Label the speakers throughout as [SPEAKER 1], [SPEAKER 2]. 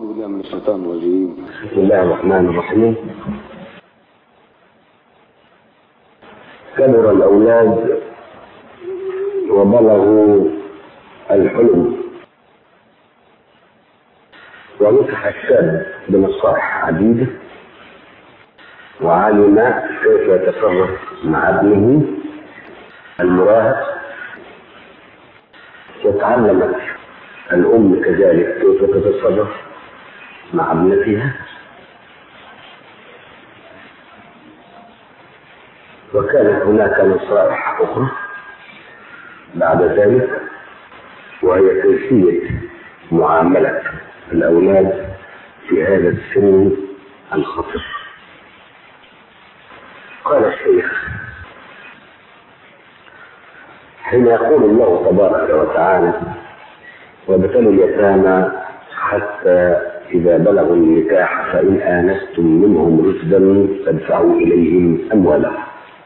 [SPEAKER 1] بالله من الشيطان الرجيم
[SPEAKER 2] بسم الله الرحمن الرحيم كبر الأولاد وبلغوا الحلم ونصح الشاب بنصائح عديدة وعلم كيف يتصرف مع ابنه المراهق وتعلمت الأم كذلك كيف تتصرف مع ابنتها وكانت هناك نصائح أخرى بعد ذلك وهي كيفية معاملة الأولاد في هذا السن الخطر قال الشيخ حين يقول الله تبارك وتعالى وابتلوا اليتامى حتى إذا بلغوا النكاح فإن آنستم منهم رشدا فادفعوا إليهم أموالهم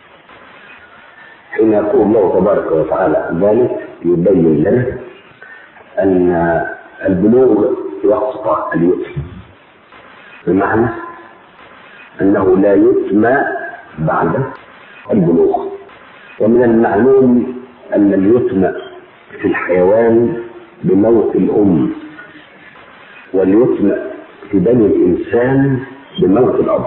[SPEAKER 2] حين يقول الله تبارك وتعالى ذلك يبين لنا أن البلوغ يقطع اليتم بمعنى أنه لا يتم بعد البلوغ ومن المعلوم أن اليتم في الحيوان بموت الأم واليتم في بني الإنسان بموت الأب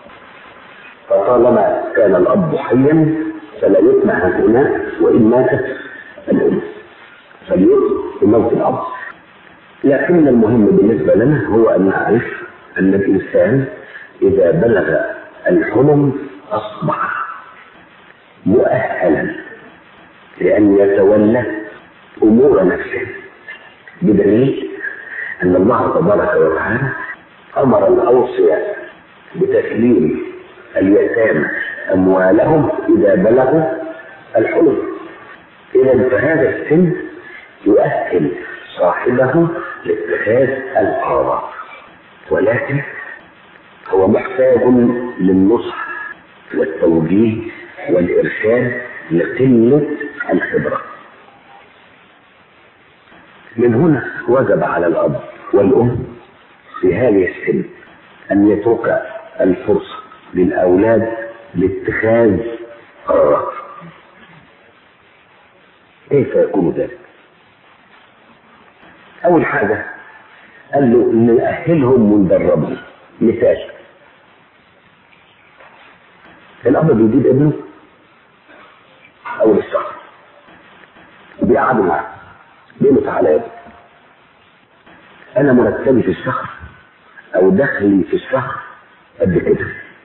[SPEAKER 2] فطالما كان الأب حيا فلا يتم هنا وإن ماتت الأم فاليتم بموت الأب لكن المهم بالنسبة لنا هو أن نعرف أن الإنسان إذا بلغ الحلم أصبح مؤهلا لأن يتولى أمور نفسه بدليل أن الله تبارك وتعالى أمر الأوصياء بتسليم اليتامى أموالهم إذا بلغوا الحلم إذا فهذا السن يؤهل صاحبه لاتخاذ القرارات ولكن هو محتاج للنصح والتوجيه والإرشاد لقلة الخبرة من هنا وجب على الأب والأم في هذه السن أن يترك الفرصة للأولاد لاتخاذ قرارات كيف يكون ذلك؟ أول حاجة قال له نأهلهم وندربهم مثال الأب بيجيب ابنه أول الشهر بيقعدوا معاه بيقول له تعالى يا ابني أنا مرتبي في الشهر أو دخلي في الشهر قد كده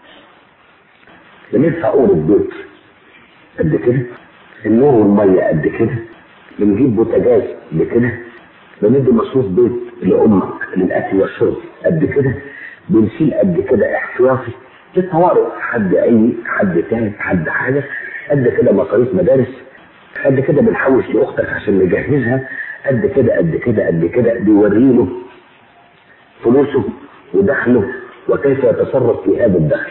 [SPEAKER 2] بندفع أول البيت قد كده النور والمية قد كده بنجيب بوتاجاز بكده بندي مصروف بيت لأمك للأكل والشرب قد كده بنشيل قد كده احتياطي للطوارئ حد أي حد تاني حد حاجة قد كده مصاريف مدارس قد كده بنحوش لأختك عشان نجهزها قد كده قد كده قد كده بيوريله فلوسه ودخله وكيف يتصرف في هذا الدخل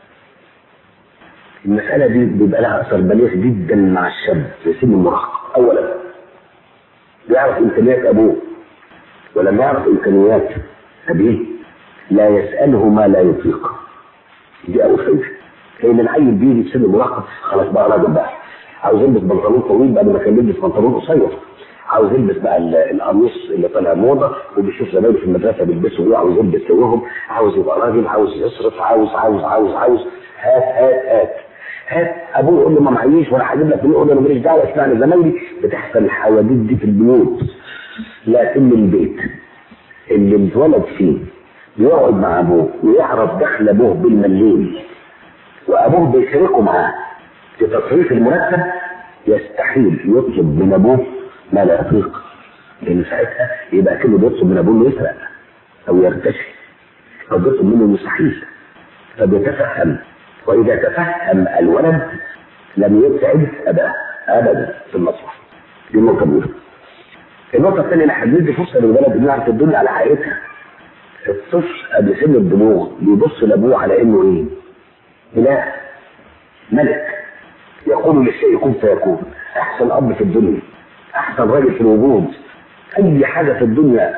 [SPEAKER 2] المسألة دي بيبقى لها أثر بليغ جدا مع الشاب في سن المراهقة أولا بيعرف إمكانيات أبوه ولما يعرف إمكانيات أبيه لا يسأله ما لا يطيق دي أول حاجة لأن العيل بيجي في سن المراهقة خلاص بقى راجل بقى عاوز يلبس بنطلون طويل بعد ما كان يلبس بنطلون قصير عاوز يلبس بقى القميص اللي طالع موضه وبيشوف زمايله في المدرسه بيلبسوا ايه عاوز يلبس زيهم عاوز يبقى راجل عاوز يصرف عاوز عاوز عاوز عاوز هات هات هات هات ابوه يقول له ما معيش ولا هجيب لك يقول له انا ماليش دعوه اسمعني زمايلي بتحصل الحواديت دي في البيوت لكن البيت اللي اتولد فيه بيقعد مع ابوه ويعرف دخل ابوه بالمليم وابوه بيشاركه معاه في تصريف المرتب يستحيل يطلب من ابوه ما لا يطيق لان ساعتها يبقى كله بيطلب من ابوه انه يسرق او يرتشي او بيطلب منه مستحيل فبيتفهم واذا تفهم الولد لم يسعد اباه ابدا في المصلحه دي النقطه الاولى النقطه الثانيه احنا بندي فرصه للولد انه يعرف الدنيا على حقيقتها الطفل قبل سن البلوغ بيبص لابوه على انه ايه؟ اله ملك يقول للشيء كن فيكون احسن اب في الدنيا احسن راجل في الوجود اي حاجه في الدنيا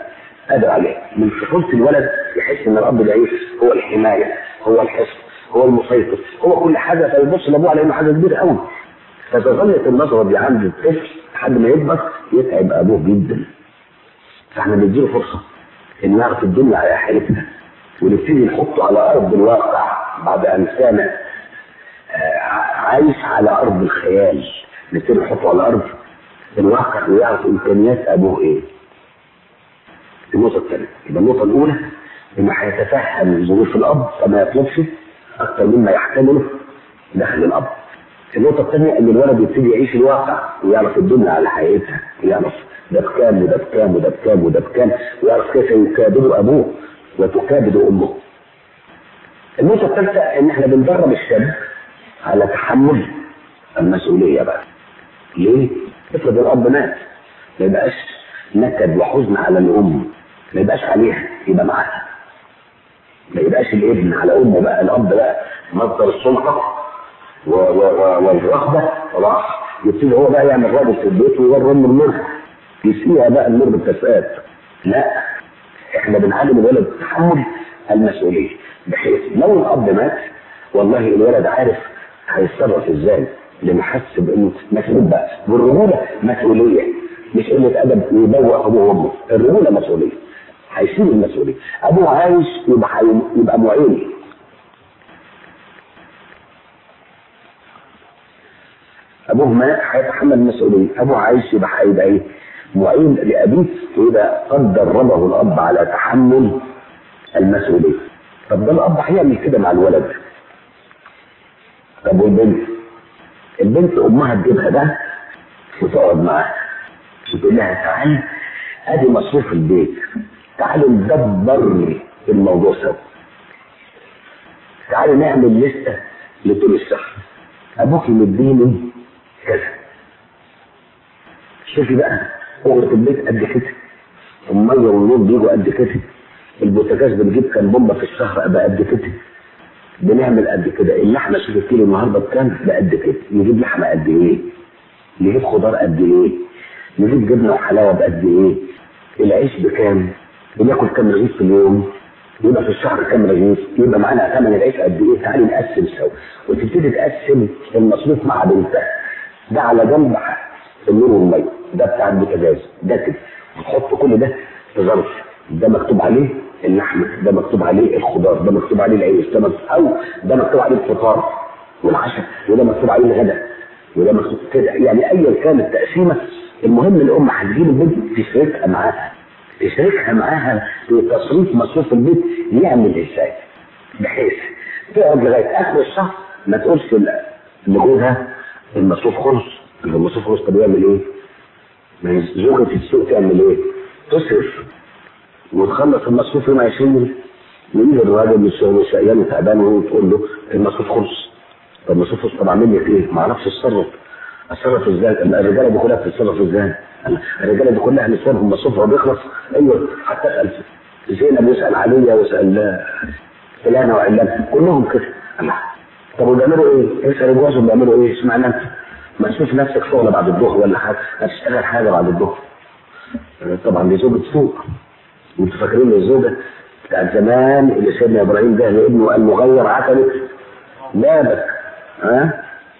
[SPEAKER 2] قادر عليه من طفولة الولد يحس ان الاب ده ايه هو الحماية هو الحصن هو المسيطر هو كل حاجة فيبص لابوه على انه حاجة كبيرة قوي فتظلت النظرة دي عند الطفل لحد ما يكبر يتعب ابوه جدا فاحنا نديله فرصة انه يعرف الدنيا على حالتها ونبتدي نحطه على ارض الواقع بعد ان كان آه، عايش على ارض الخيال نبتدي نحطه على ارض الواقع ويعرف امكانيات ابوه ايه النقطة الثانية يبقى النقطة الأولى إنه هيتفهم ظروف الأب فما يطلبش أكثر مما يحتمله داخل الأب. النقطة الثانية إن الولد يبتدي يعيش الواقع ويعرف الدنيا على حقيقتها، يعرف ده بكام وده بكام وده بكام وده بكام ويعرف كيف يكابد أبوه وتكابد أمه. النقطة الثالثة إن إحنا بندرب الشاب على تحمل المسؤولية بقى. ليه؟ افرض الأب مات ما يبقاش نكد وحزن على الأم ما يبقاش عليها يبقى معاها ما يبقاش الابن على امه بقى الاب بقى مصدر السلطه و- و- و- والرغبه راح يبتدي هو بقى يعمل راجل في البيت ويوري امه المر يسيها بقى المر بالكفاءات لا احنا بنعلم الولد تحمل المسؤوليه بحيث لو الاب مات والله الولد عارف هيتصرف ازاي لان حس بانه مسؤول بقى والرجوله مسؤوليه مش قله ادب يبوق ابوه وامه الرجوله مسؤوليه هيشيل المسؤوليه ابوه عايش يبقى حي... يبقى معين ابوه مات هيتحمل المسؤوليه ابوه عايش يبقى هيبقى ايه معين لابيه ويبقى قد دربه الاب على تحمل المسؤوليه طب ده الاب هيعمل كده مع الولد طب والبنت البنت امها تجيبها ده وتقعد معاها وتقول لها تعالي ادي مصروف البيت تعالوا ندبر الموضوع سوا تعالوا نعمل لسته لطول الشهر ابوك مديني كذا شوفي بقى اغرة البيت قد كده الميه والنور بيجوا قد كده البوتاجاز بنجيب كام بومبه في الشهر بقى قد كده بنعمل قد كده اللحمه شوف الكيلو النهارده بكام بقد كده نجيب لحمه قد ايه نجيب خضار قد ايه نجيب جبنه وحلاوه بقد ايه العيش بكام بناكل كام رغيف في اليوم يبقى في الشهر كام رغيف يبقى معانا ثمن العيش قد ايه تعالي نقسم سوا وتبتدي تقسم المصروف مع بنتها ده على جنب النور والميه ده بتاع البوتاجاز ده كده وتحط كل ده في ظرف ده مكتوب عليه اللحمه ده مكتوب عليه الخضار ده مكتوب عليه العيش ده مكتوب او ده مكتوب عليه الفطار والعشاء وده مكتوب عليه الغداء وده مكتوب كده يعني ايا كانت التقسيمه المهم الام هتجيب البنت تشاركها معاها تشاركها معاها في تصريف مصروف البيت يعمل ازاي بحيث تقعد لغايه اخر الشهر ما تقولش ل- لجوزها المصروف خلص المصروف خلص طب يعمل ايه؟ ما هي زوجة السوق تعمل ايه؟ تصرف وتخلص المصروف يوم 20 ويجي الراجل من الشغل شقيان وتعبان وتقول له المصروف خلص طب المصروف خلص طب اعمل لك ايه؟ ما اعرفش اتصرف اتصرف ازاي؟ الرجاله دي كلها بتتصرف ازاي؟ الرجاله دي كلها نسوانهم مصروفها بيخلص ايوه حتى اسال زينب يسال عليا ويسال فلانه وعلان كلهم كده الله طب وبيعملوا ايه؟ اسال جوزهم بيعملوا ايه؟ اشمعنى انت؟ ما تشوف نفسك شغله بعد الظهر ولا حاجه هتشتغل حاجه بعد الظهر طبعا دي زوجة سوق وانتوا فاكرين الزوجة بتاعت زمان اللي سيدنا ابراهيم ده لابنه وقال له غير عتبك بابك ها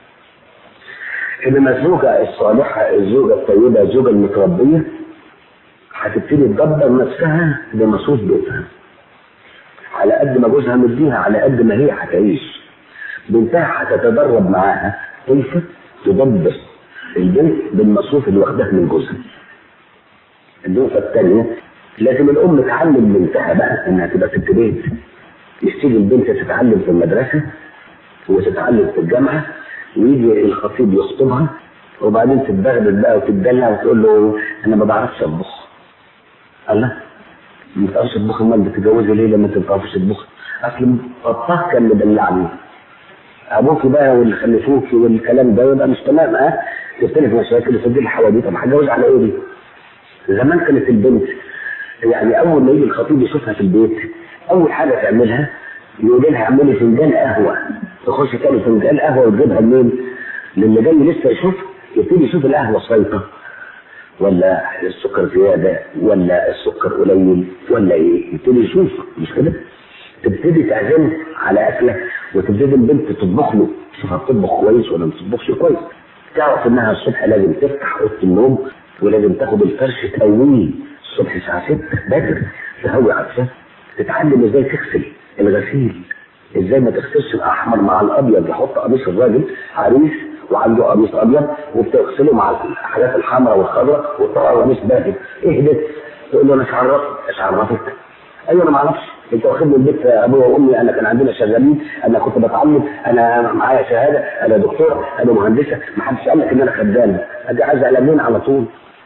[SPEAKER 2] انما الزوجة الصالحة الزوجة الطيبة الزوجة المتربية هتبتدي تدبر نفسها بمصروف بيتها على قد ما جوزها مديها على قد ما هي هتعيش بنتها هتتدرب معاها كيف تدبر البنت بالمصروف اللي واخداه من جوزها النقطة الثانية لازم الأم تعلم بنتها بقى إنها تبقى ست بيت يشتغل البنت تتعلم في المدرسة وتتعلم في الجامعة ويجي الخطيب يخطبها وبعدين تتبغدد بقى وتتدلع وتقول له أنا ما بعرفش أطبخ الله ما بتعرفش تطبخ امال بتتجوزي ليه لما انت ما بتعرفش تطبخ؟ اصل الطباخ كان مدلعني ابوك بقى واللي خلفوك والكلام ده يبقى مش تمام اه تختلف مشاكل وتدي الحواديت طب هتجوز على ايه دي؟ زمان كانت البنت يعني اول ما يجي الخطيب يشوفها في البيت اول حاجه تعملها يقول لها اعملي فنجان قهوه تخش تاني فنجان قهوه وتجيبها منين؟ للي جاي لسه يشوف يبتدي يشوف القهوه السيطه ولا السكر زياده ولا السكر قليل ولا ايه يبتدي يشوف مش كده تبتدي تعزم على اكله وتبتدي البنت تطبخ له تشوفها بتطبخ كويس ولا ما بتطبخش كويس تعرف انها الصبح لازم تفتح اوضه النوم ولازم تاخد الفرش تقويه الصبح الساعه 6 بدري تهوي عفشه تتعلم ازاي تغسل الغسيل ازاي ما تغسلش الاحمر مع الابيض يحط قميص الراجل عريس وعنده قميص ابيض وبتغسله مع الحاجات الحمراء والخضراء وطبعا قميص باهت اهدت تقول له انا مش عرفت مش عرفتك ايوه انا ما اعرفش انت واخدني البيت ابويا وامي انا كان عندنا شغالين انا كنت بتعلم انا معايا شهاده انا دكتور انا مهندسه ما حدش قال لك ان انا خدام ادي عايز قلمين على طول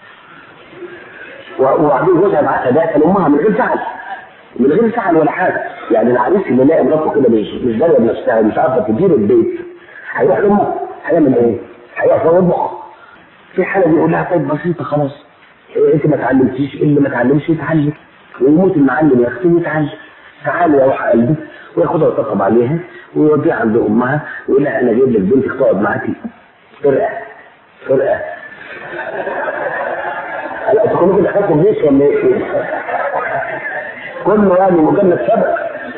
[SPEAKER 2] وبعدين جوزها بعتها ده كان امها من غير زعل من غير زعل ولا حاجه يعني العريس اللي لاقي مراته كده مش مش دايره بنفسها مش عارفه تدير البيت هيروح لامه هيعمل ايه؟ هيقف يطبخ في حاله بيقول لها طيب بسيطه خلاص إيه انت ما اتعلمتيش اللي ما اتعلمش يتعلم ويموت المعلم يا اختي ويتعلم تعالي يا روح قلبي وياخدها ويطبطب عليها ويوديها عند امها ويقول لها انا جايب لك بنتك تقعد معاكي فرقه فرقه لا تكونوا كده خدتوا الجيش ولا ايه؟ كله يعني مجرد سبق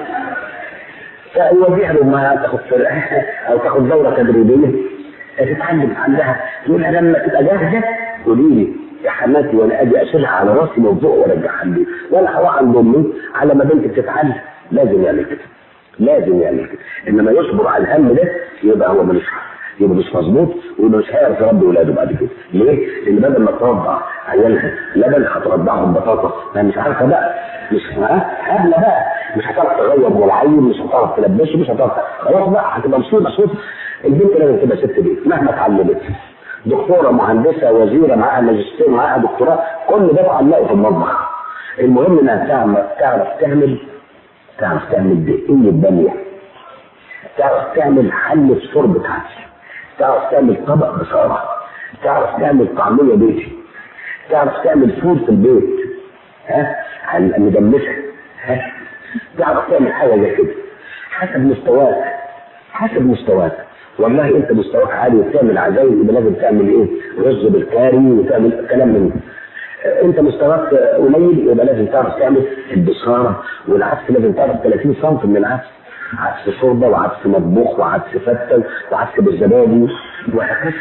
[SPEAKER 2] فيوديها لامها تاخد فرقه او تاخد دوره تدريبيه تتعلم عندها تقول لها لما تبقى جاهزه قولي لي يا حماتي وانا اجي اشيلها على راسي من فوق وارجعها البيت وانا هروح عند امي على ما بنتي تتعلم لازم يعمل كده لازم يعمل كده انما يصبر على الهم ده يبقى هو ملوش حق يبقى مش مظبوط ويبقى مش هيعرف يربي ولاده بعد كده ليه؟ لان بدل ما ترضع عيالها لبن هترضعهم بطاطا ما مش عارفه بقى مش ها هبله بقى مش هتعرف تغير ولا عيل مش هتعرف تلبسه مش هتعرف خلاص بقى هتبقى مصيبه صوت البنت لازم تبقى ست بيت مهما اتعلمت دكتوره مهندسه وزيره معاها ماجستير معاها دكتوراه كل ده تعلقه في المطبخ المهم انها تعرف تعرف تعمل تعرف تعمل دقيقة بامية تعرف تعمل حلة شوربة عدس تعرف تعمل طبق بصارة تعرف تعمل طعمية بيتي تعرف تعمل فول في البيت ها مدمسة ها تعرف تعمل حاجة زي كده حسب مستواك حسب مستواك والله انت مستواك عالي وبتعمل عزايم يبقى لازم تعمل ايه؟ رز بالكاري وتعمل كلام من ده. انت مستواك قليل يبقى لازم تعرف تعمل البصاره والعدس لازم تعرف 30 سم من العدس عدس شوربه وعدس مطبوخ وعدس فتة وعدس بالزبادي وهكذا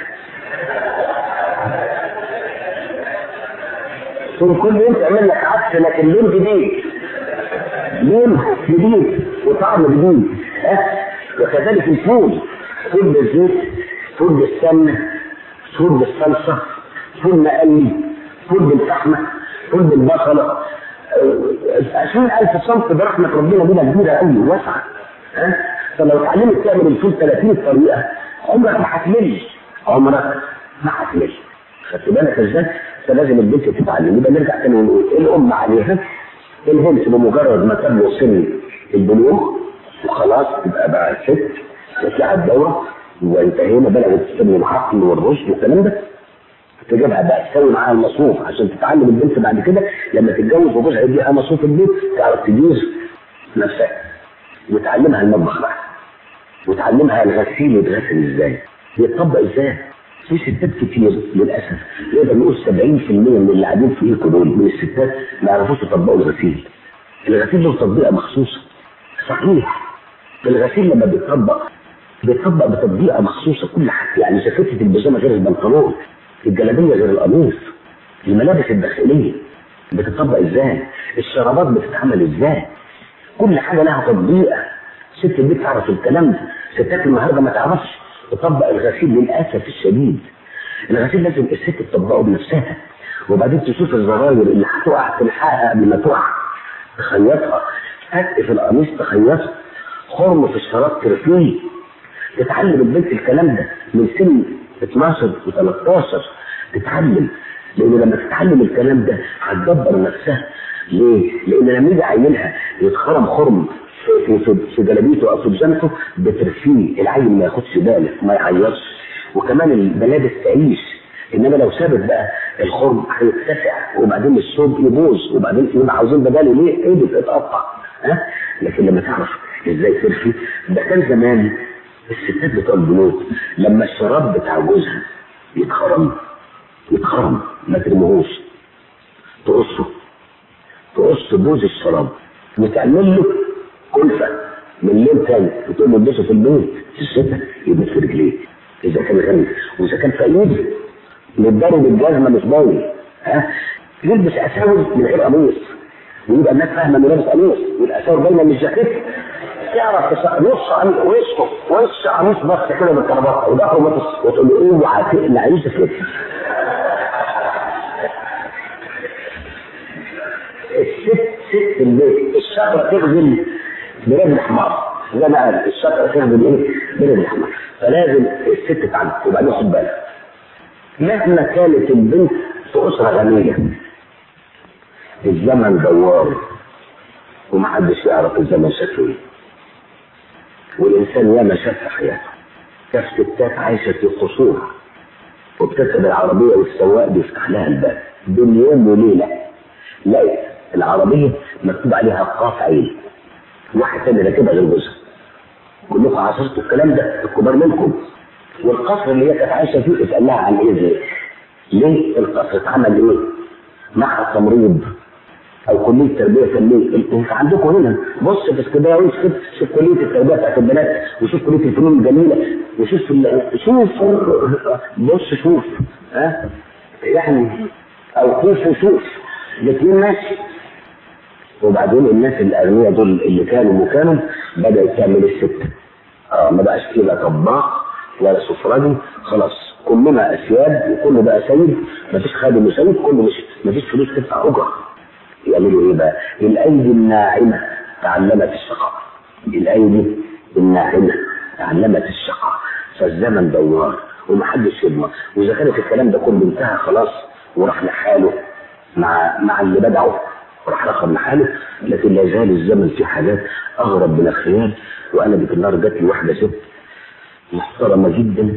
[SPEAKER 2] ثم كل يوم تعمل لك عدس لكن لون جديد لون جديد وطعم جديد ها وكذلك الفول فول بالزيت فول بالسمنه فول بالصلصه فول مقلي فول بالفحمه فول بالبصله عشرين ألف صنف برحمة ربنا دي كبيرة قوي واسعة ها فلو اتعلمت تعمل الفول 30 طريقة عمرك ما هتمل عمرك ما هتمل خدت بالك ازاي؟ فلازم البنت تتعلم يبقى نرجع تاني ونقول الأم عليها البنت بمجرد ما تبلغ سن البلوغ وخلاص تبقى بقى ست تطلع الدورة وانتهينا بلغت سن العقل والرشد والكلام ده تجيبها بقى تسوي معاها المصروف عشان تتعلم البنت بعد كده لما تتجوز وجوزها يديها مصروف البيت تعرف تدير نفسها وتعلمها المطبخ بقى وتعلمها الغسيل يتغسل ازاي يتطبق ازاي في ستات كتير للاسف نقدر نقول 70% من اللي قاعدين في ايدكم دول من الستات ما يعرفوش يطبقوا الغسيل الغسيل له تطبيقه مخصوصه صحيح الغسيل لما بيتطبق بيتطبق بتطبيقه مخصوصه كل حاجه يعني شفتة البيجامه غير البنطلون الجلابيه غير القميص الملابس الداخليه بتطبق ازاي الشرابات بتتعمل ازاي كل حاجه لها تطبيقه ست البيت تعرف الكلام ده ستات النهارده ما تعرفش تطبق الغسيل للاسف الشديد الغسيل لازم الست تطبقه بنفسها وبعدين تشوف الزراير اللي هتقع تلحقها قبل ما تقع تخيطها هات في القميص تخيطها خرم في الشراب ترفيه تتعلم البنت الكلام ده من سن 12 و13 تتعلم لان لما تتعلم الكلام ده هتدبر نفسها ليه؟ لان لما يجي عيلها يتخرم خرم في في في جلابيته او في بيجامته بترفيه العيل ما ياخدش باله ما يعيطش وكمان الملابس تعيش انما لو سابت بقى الخرم هيتسع وبعدين الثوب يبوظ وبعدين يبقى عاوزين بداله ليه؟ ايده تتقطع ها؟ لكن لما تعرف ازاي ترفي ده كان زمان الستات بتوع البنوك لما الشراب بتاع جوزها يتخرم يتخرم ما ترميهوش تقصه تقص بوز الشراب وتعمل له كلفه من ليل تاني وتقول له البسه في البيت في الشتاء يلبس في رجليه اذا كان غني واذا كان فقير يتضرب بالجزمه مش باين ها يلبس اساور من غير قميص ويبقى الناس فاهمه انه لابس قميص والاساور باينه من الجاكيت تعرف تس- نص قميص وشه وش قميص بس كده بالكرباطه وظهره بس وتقول له اوعى تقلع يوسف كده الست ست البيت الشجره تخدم برجل حمار زي ما قال الشجره تخدم ايه؟ برجل حمار فلازم الست تعلم وبعدين خد بالك مهما كانت البنت في اسره غنيه الزمن دوار ومحدش يعرف الزمن شكله ايه والانسان ياما شاف في حياته شاف ستات عايشه في قصور وبتركب العربيه والسواق بيفتح لها الباب بين يوم وليله لا العربيه مكتوب عليها قاف عين واحد تاني راكبها غير جوزها كلكم عاصرتوا الكلام ده الكبار منكم والقصر اللي هي كانت عايشه فيه اسال لها عن ايه زي ليه القصر اتعمل ايه؟ معهد تمريض او كليه تربيه فنيه انت عندكم هنا بص في اسكندريه وش شوف شوف كليه التربيه بتاعت البنات وشوف كليه الفنون الجميله وشوف ال- شوف بص شوف ها يعني او شوف وشوف الاثنين ماشي وبعدين الناس الاغنياء دول اللي كانوا وكانوا بدات تعمل الست اه ما بقاش فيه لا طباخ ولا سفراجي خلاص كلنا اسياد وكله بقى سيد مفيش خادم وسيد كله مش مفيش فلوس تدفع اجره يعملوا ايه بقى؟ الايدي الناعمه تعلمت الشقاء الايدي الناعمه تعلمت الشقاء فالزمن دوار ومحدش يضمن واذا كانت الكلام ده كله انتهى خلاص وراح لحاله مع مع اللي بدعه راح رقم لحاله لكن لا زال الزمن فيه حاجات اغرب من الخيال وانا ديك النهار جات لي واحده ست محترمه جدا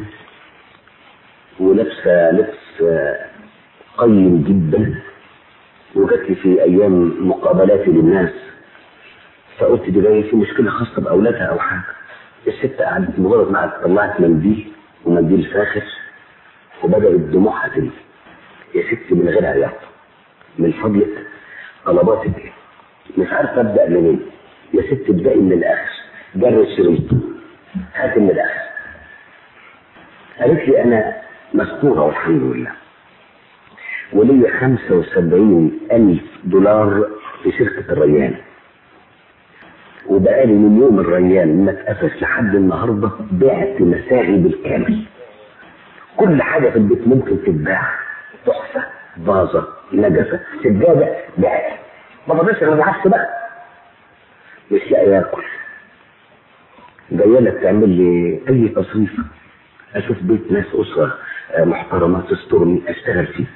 [SPEAKER 2] ولابسه لبس آه، قيم جدا وجات لي في ايام مقابلاتي للناس فقلت دي جايه في مشكله خاصه باولادها او حاجه الست قعدت مجرد ما قعدت طلعت منديل ومنديل فاخر وبدات دموعها تنزل يا ستي من غير عياط من فضلك طلباتك ايه؟ مش عارف ابدا منين يا ست ابدأي من الاخر جر الشريط هات من الاخر قالت لي انا مستوره والحمد لله ولي 75 ألف دولار في شركة الريان وبقالي من يوم الريان ما اتقفش لحد النهارده بعت مساغي بالكامل كل حاجة في البيت ممكن تتباع تحفة فازة نجفة سجادة بعت ما فضلش غير العكس بقى مش لاقي ياكل جايه لك تعمل لي اي تصريف اشوف بيت ناس اسره آه، محترمه تسترني اشتغل فيه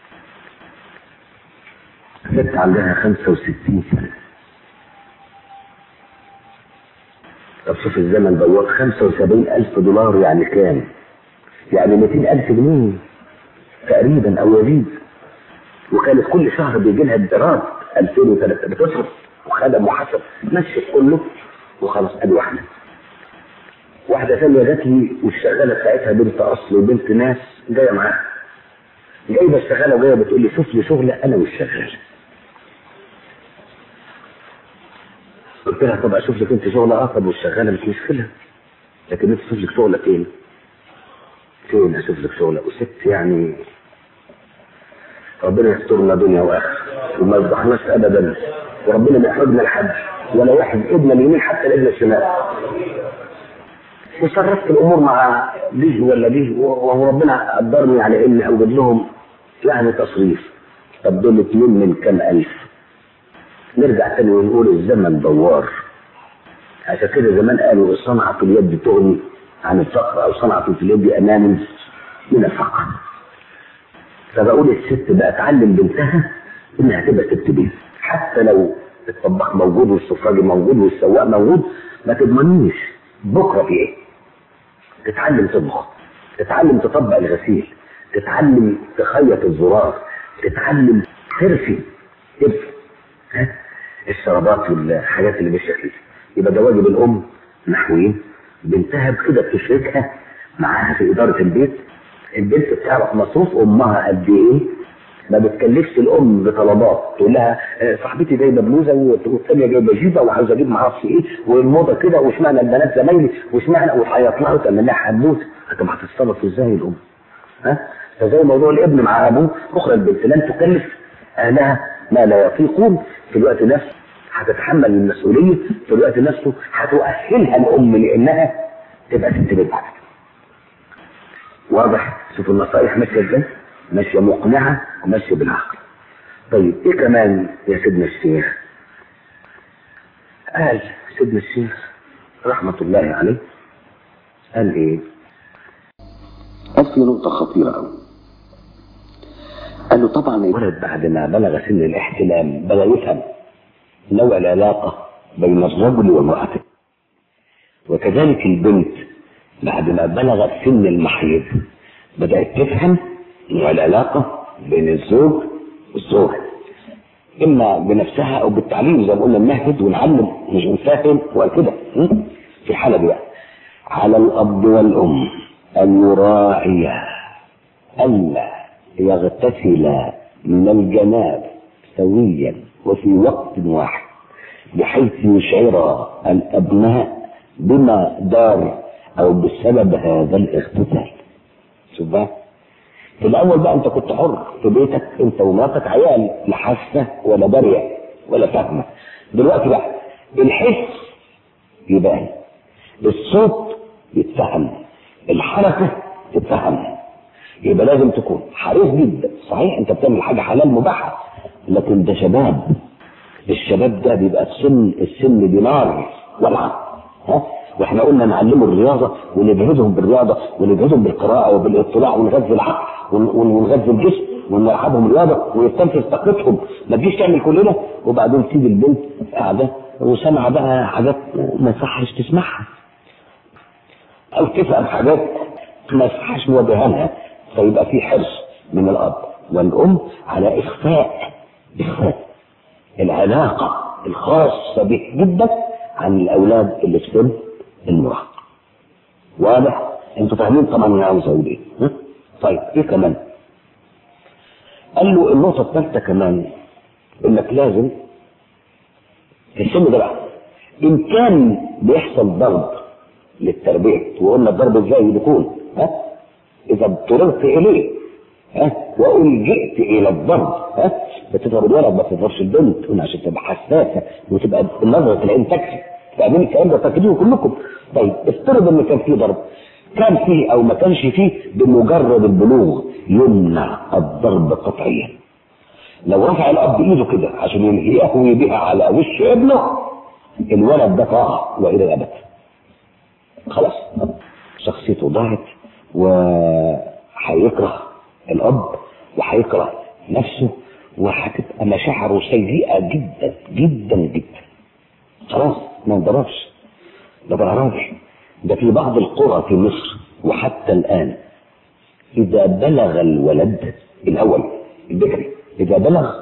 [SPEAKER 2] ست عندها 65 سنة طب شوف الزمن دوت 75 ألف دولار يعني كام؟ يعني 200 ألف جنيه تقريبا أو يزيد وكانت كل شهر بيجي لها الدرات 2000 و3000 بتصرف وخدم وحسب مشي كله وخلاص ادي واحده واحده ثانيه جات لي والشغاله بتاعتها بنت اصل وبنت ناس جايه معاها جايبه الشغاله وجايه بتقول لي شوف لي شغله انا مش شغال قلت لها طب اشوف لك انت شغله اه طب والشغاله مش مشكله لكن انت شوف لك شغله فين فين اشوف لك شغله وست يعني ربنا يسترنا دنيا واخره وما يفضحناش ابدا وربنا ما يحرجنا لحد ولا واحد ابن اليمين حتى الابن الشمال وصرفت الامور مع دي ولا دي وهو ربنا قدرني على اني اوجد لهم يعني تصريف طب دول اتنين من كام الف نرجع تاني ونقول الزمن دوار عشان كده زمان قالوا الصنعة في اليد تغني عن الفقر او صنعة في اليد امان من الفقر فبقول الست بقى تعلم بنتها انها تبقى ست بيت حتى لو الطباخ موجود والسفراجي موجود والسواق موجود ما تضمنيش بكره في ايه تتعلم تطبخ تتعلم تطبق الغسيل تتعلم تخيط الزرار تتعلم ترفي ترفي ها الشرابات والحاجات اللي بالشكل ده يبقى ده واجب الام نحوين بنتها بكده بتشركها معاها في اداره البيت البنت بتعرف مصروف امها قد ايه ما بتكلفش الام بطلبات تقول لها آه، صاحبتي جايبه بلوزه والثانيه جايبه جيبه وعاوزه اجيب معرفش ايه والموضه كده واشمعنى البنات زمايلي واشمعنى وهيطلعوا تعمل لها حدوث طب هتتصرف ازاي الام؟ ها؟ فزي موضوع الابن مع ابوه اخرى البنت لن تكلف اهلها ما لا يطيقون في الوقت نفسه هتتحمل المسؤوليه في الوقت نفسه هتؤهلها الام لانها تبقى ست بيت بعد كده. واضح شوف النصائح ماشيه ازاي ماشيه مقنعه وماشيه بالعقل طيب ايه كمان يا سيدنا الشيخ قال سيدنا الشيخ رحمه الله عليه قال ايه
[SPEAKER 1] قال في نقطة خطيرة أوي قال له طبعا
[SPEAKER 2] الولد بعد ما بلغ سن الاحتلام بدا يفهم نوع العلاقه بين الرجل وامراته وكذلك البنت بعد ما بلغت سن المحيض بدات تفهم نوع العلاقه بين الزوج والزوجه اما بنفسها او بالتعليم زي ما قلنا نمهد ونعلم مش نفهم وكده م? في الحاله دي بقى على الاب والام ان يراعيا الا يغتسلا من الجناب سويا وفي وقت واحد بحيث يشعر الابناء بما دار او بسبب هذا الاغتسال شوف بقى في الاول بقى انت كنت حر في بيتك انت ومراتك عيال لا حاسه ولا داريه ولا فاهمه دلوقتي بقى الحس يبان الصوت يتفهم الحركه تتفهم يبقى لازم تكون حريص جدا صحيح انت بتعمل حاجه حلال مباحه لكن ده شباب الشباب ده بيبقى السن السن دي نار ولعه ها واحنا قلنا نعلمه الرياضه ونجهزهم بالرياضه ونجهزهم بالقراءه وبالاطلاع ونغذي العقل ون- ون- ونغذي الجسم ونلعبهم رياضه ويستنفذ طاقتهم ما تجيش تعمل كل ده وبعدين تسيب البنت قاعده وسامعه بقى حاجات ما يصحش تسمعها او تفهم حاجات ما يصحش نوجهها لها فيبقى في حرص من الاب والام على اخفاء اخفاء العلاقه الخاصه به جدا عن الاولاد اللي في سن المراهقه واضح انتوا فاهمين طبعا انا عاوز اقول ايه ها؟ طيب ايه كمان قال له النقطه الثالثه كمان انك لازم في السن ده بقى ان كان بيحصل ضرب للتربيه وقلنا الضرب ازاي بيكون ها اذا اضطررت اليه ها والجئت الى الضرب ها بتضرب الولد ما تضربش البنت هنا عشان تبقى حساسه وتبقى نظره العين تكفي فاهمين الكلام ده فاكرينه كلكم طيب افترض ان كان في ضرب كان فيه او ما كانش فيه بمجرد البلوغ يمنع الضرب قطعيا لو رفع الاب ايده كده عشان يهوي بها على وش ابنه الولد ده طاع والى الابد خلاص شخصيته ضاعت وهيكره الاب وهيكره نفسه وهتبقى مشاعره سيئه جدا جدا جدا خلاص ما انضربش ده بقى ده في بعض القرى في مصر وحتى الان اذا بلغ الولد الاول الذكري اذا بلغ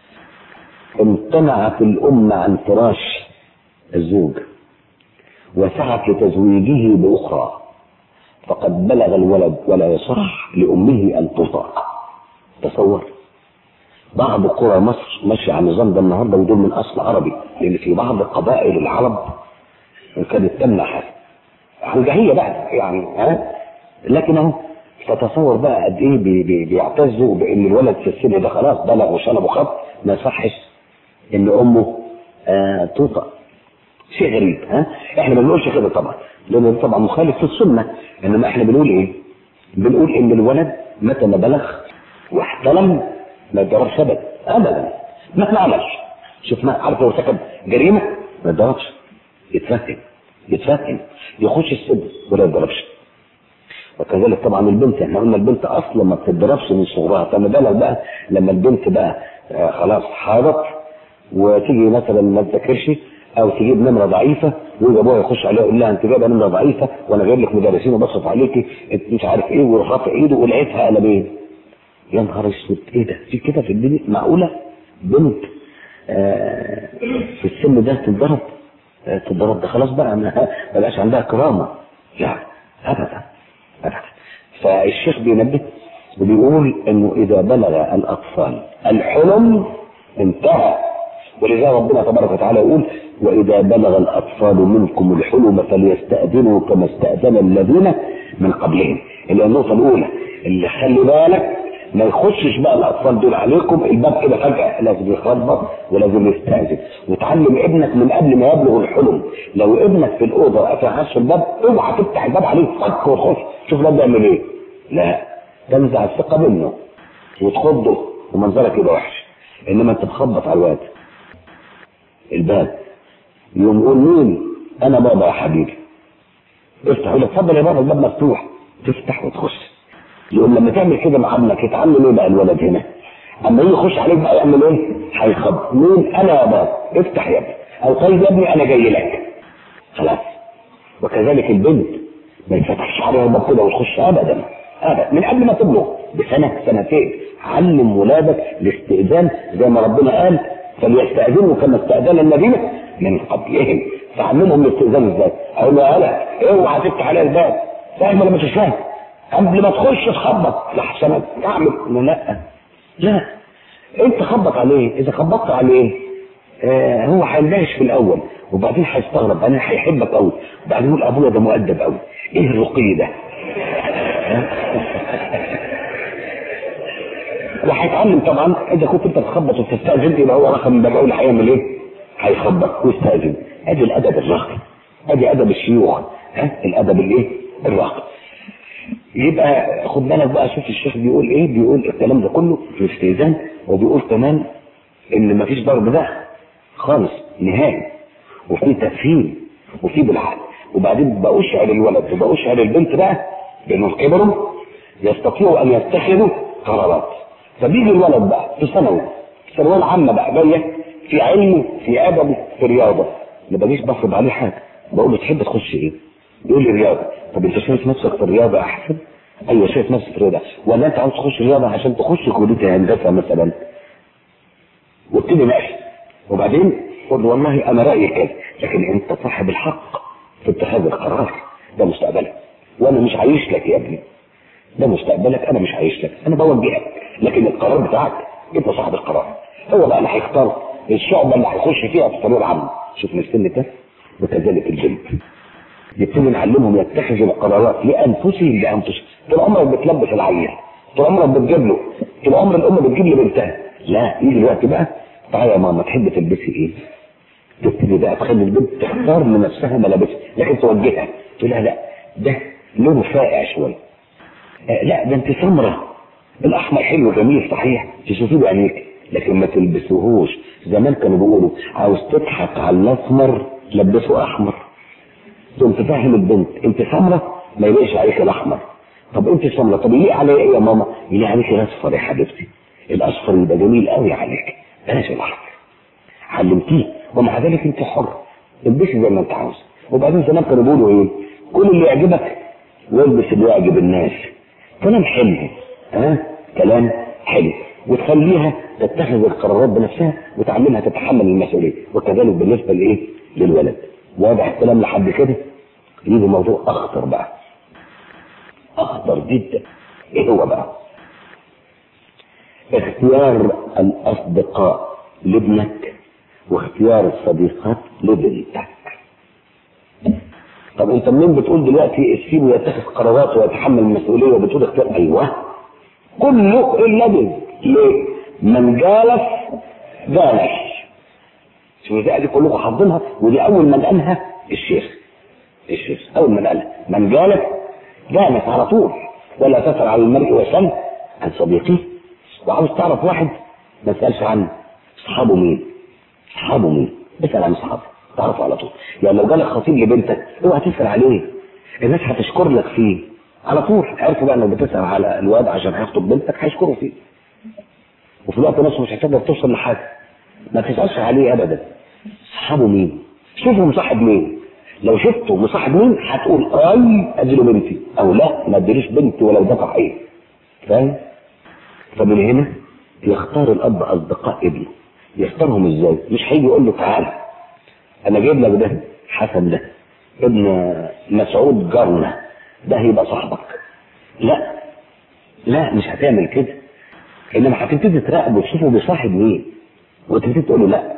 [SPEAKER 2] امتنعت الام عن فراش الزوج وسعت لتزويجه باخرى فقد بلغ الولد ولا يصح لامه ان تطاع تصور بعض قرى مصر ماشيه على النظام ده النهارده ودول من اصل عربي لان في بعض قبائل العرب كانت تمنع هذا عنجهيه بقى يعني ها لكن اهو تتصور بقى قد ايه بي بي بيعتزوا بان الولد في السن ده خلاص بلغ وشنب وخط ما يصحش ان امه آه توطأ شيء غريب ها احنا ما بنقولش كده طبعا لان ده طبعا مخالف في السنه انما احنا بنقول ايه بنقول ان الولد متى ما بلغ واحتلم ما يتضربش ابدا ابدا ما عملش شوف ما عارف لو ارتكب جريمه ما يتضربش يتفهم يتفهم يخش السجن ولا يتضربش وكذلك طبعا البنت احنا قلنا البنت اصلا ما بتتضربش من صغرها فما بالك بقى لما البنت بقى آه خلاص حاضت وتيجي مثلا ما تذاكرش او تجيب نمره ضعيفه ويجي ابوها يخش عليها يقول لها انت جايبه نمره ضعيفه وانا جايب لك مدرسين وبصرف عليكي انت مش عارف ايه ويروح رافع ايده ولقيتها قلمين يا نهار اسود ايه ده في كده في الدنيا معقوله بنت آه في السن ده تتضرب آه تتضرب ده خلاص بقى ما بقاش عندها كرامه لا ابدا ابدا فالشيخ بينبه وبيقول انه اذا بلغ الاطفال الحلم انتهى ولذا ربنا تبارك وتعالى يقول واذا بلغ الاطفال منكم الحلم فليستاذنوا كما استاذن الذين من قبلهم اللي هي النقطه الاولى اللي خلي بالك ما يخشش بقى الاطفال دول عليكم الباب كده فجاه لازم يخبط ولازم يستاذن وتعلم ابنك من قبل ما يبلغ الحلم لو ابنك في الاوضه قافل عش الباب اوعى تفتح الباب عليه فك وتخش شوف الواد بيعمل ايه لا تنزع الثقه منه وتخضه ومنظرك يبقى وحش انما انت تخبط على الواد الباب يقوم يقول مين انا بابا يا حبيبي افتح يقول لك اتفضل يا بابا الباب مفتوح تفتح وتخش يقول لما تعمل كده مع ابنك يتعلم ايه بقى الولد هنا اما يجي يخش عليك بقى يعمل ايه هيخبط مين انا يا بابا افتح يا ابني او طيب يا ابني انا جاي لك خلاص وكذلك البنت ما يتفتحش عليها الباب كده وتخش ابدا ابدا من قبل ما تبلغ بسنه سنتين علم ولادك الاستئذان زي ما ربنا قال فليستأذنوا كما استأذن الذين من قبلهم فعلمهم الاستئذان ازاي اقول له يا اوعى تفتح عليها الباب فاهم ولا مش فاهم قبل ما تخش تخبط لحسن تعمل لا لا انت خبط عليه اذا خبطت عليه آه هو هيندهش في الاول وبعدين هيستغرب بعدين هيحبك قوي وبعدين يقول ابويا ده مؤدب قوي ايه الرقي ده وهيتعلم طبعا اذا كنت انت تخبط وتستاذن يبقى هو رقم باب اول هيعمل ايه؟ هيخبط ويستاذن ادي الادب الراقي ادي ادب الشيوخ ها الادب الايه؟ الراقي يبقى خد بالك بقى شوف الشيخ بيقول ايه بيقول الكلام ده كله في الاستئذان وبيقول كمان ان مفيش ضرب ده خالص نهائي وفي تفهيم وفي بالعقل وبعدين بأشعر الولد وبأشعر البنت بقى بانهم كبروا يستطيعوا ان يتخذوا قرارات فبيجي الولد بقى في ثانوي في الثانويه العامه بقى جايه في علمه في ادبه في رياضه ما باجيش بفرض عليه حاجه بقول له تحب تخش ايه؟ يقول لي رياضه طب انت شايف نفسك في الرياضه احسن؟ ايوه شايف نفسك في الرياضه ولا انت عاوز تخش رياضه عشان تخش كليه هندسه مثلا وابتدي ناقش وبعدين قول والله انا رايي كذا لكن انت صاحب الحق في اتخاذ القرار ده مستقبلك وانا مش عايش لك يا ابني ده مستقبلك انا مش عايش لك انا بوجهك لكن القرار بتاعك انت صاحب القرار هو بقى اللي هيختار الشعبه اللي هيخش فيها في الثانويه العامه شوف من السن ده وكذلك البنت يبتدي نعلمهم يتخذوا القرارات لانفسهم بانفسهم طول عمرك بتلبس العيل طول عمرك بتجيب له طول عمر الام بتجيب لبنتها لا يجي الوقت بقى تعالى يا ماما تحب تلبسي ايه؟ تبتدي بقى تخلي البنت تختار لنفسها ملابسها لكن توجهها تقول لها لا ده لونه فائع شويه آه لا ده انت سمره الاحمر حلو جميل صحيح تشوفيه بعينيك لكن ما تلبسوهوش زمان كانوا بيقولوا عاوز تضحك على الاسمر لبسه احمر تقوم تفهم البنت انت سمره ما يليقش عليك الاحمر طب انت سمره طب يليق عليا ايه يا ماما؟ يليق عليك الاصفر يا حبيبتي الاصفر يبقى جميل قوي عليك بلاش الاحمر علمتيه ومع ذلك انت حر البسي زي ما انت عاوز وبعدين زمان كانوا بيقولوا ايه؟ كل اللي يعجبك والبس اللي يعجب الناس كلام حلو ها كلام حلو وتخليها تتخذ القرارات بنفسها وتعلمها تتحمل المسؤوليه وكذلك بالنسبه لايه؟ للولد واضح الكلام لحد كده يجي موضوع اخطر بقى اخطر جدا ايه هو بقى؟ اختيار الاصدقاء لابنك واختيار الصديقات لبنتك طب انت منين بتقول دلوقتي السيب يتخذ قرارات ويتحمل المسؤوليه وبتقول اختيار ايوه كله الا بنت ليه؟ من جالس جالس شوف دي كلكم حافظينها ودي اول من قالها الشيخ الشيخ اول من قالها من جالس جالس على طول ولا تسأل على المرء وسل عن صديقه وعاوز تعرف واحد ما تسألش عنه اصحابه مين اصحابه مين اسأل عن اصحابه تعرفه على طول يعني لو جالك خطيب لبنتك اوعى تسأل عليه الناس هتشكر لك فيه على طول عرفوا بقى انك بتسأل على الواد عشان هيخطب بنتك هيشكروا فيه وفي الوقت نفسه مش هتقدر توصل لحاجه ما تسألش عليه ابدا صحابه مين شوفوا مصاحب مين لو شفته مصاحب مين هتقول اي اديله بنتي او لا ما اديلوش بنتي ولو دفع ايه فاهم فمن هنا يختار الاب اصدقاء ابنه يختارهم ازاي مش هيجي يقول له تعالى انا جايب لك ده حسن ده ابن مسعود جارنا ده هيبقى صاحبك لا لا مش هتعمل كده انما هتبتدي تراقبه وتشوفه بيصاحب مين وتبتدي تقول له لا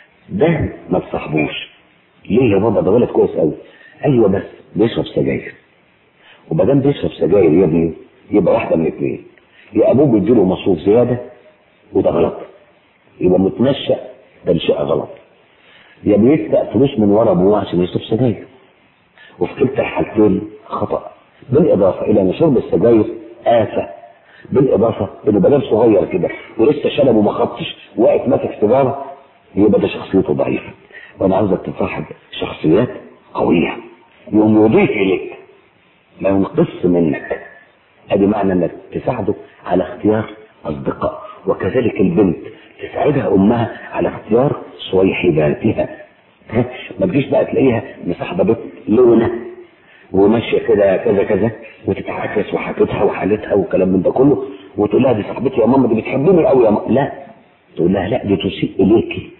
[SPEAKER 2] ده ما تصاحبوش ليه يا بابا ده ولد كويس قوي ايوه بس بيشرب سجاير وما دام بيشرب سجاير يا ابني يبقى واحده من اثنين يا ابوه بيديله مصروف زياده وده غلط يبقى متنشأ تنشئه غلط يا بيسرق فلوس من ورا ابوه عشان يشرب سجاير وفي كلتا الحالتين خطأ بالإضافة إلى أن شرب السجاير آفة بالإضافة إنه بدل صغير كده ولسه شنب وما خطش واقف ماسك سيجارة يبقى ده شخصيته ضعيفة وأنا عاوزك تصاحب شخصيات قوية يوم يضيف إليك ما ينقص منك ادي معنى انك تساعده على اختيار اصدقاء وكذلك البنت تساعدها امها على اختيار صويحباتها ها؟ ما تجيش بقى تلاقيها مصاحبه بنت لونه وماشيه كده كذا كذا وتتعكس وحاجتها وحالتها والكلام من ده كله وتقول لها دي صاحبتي يا ماما دي بتحبني قوي يا ماما لا تقول لها لا دي تسيء اليكي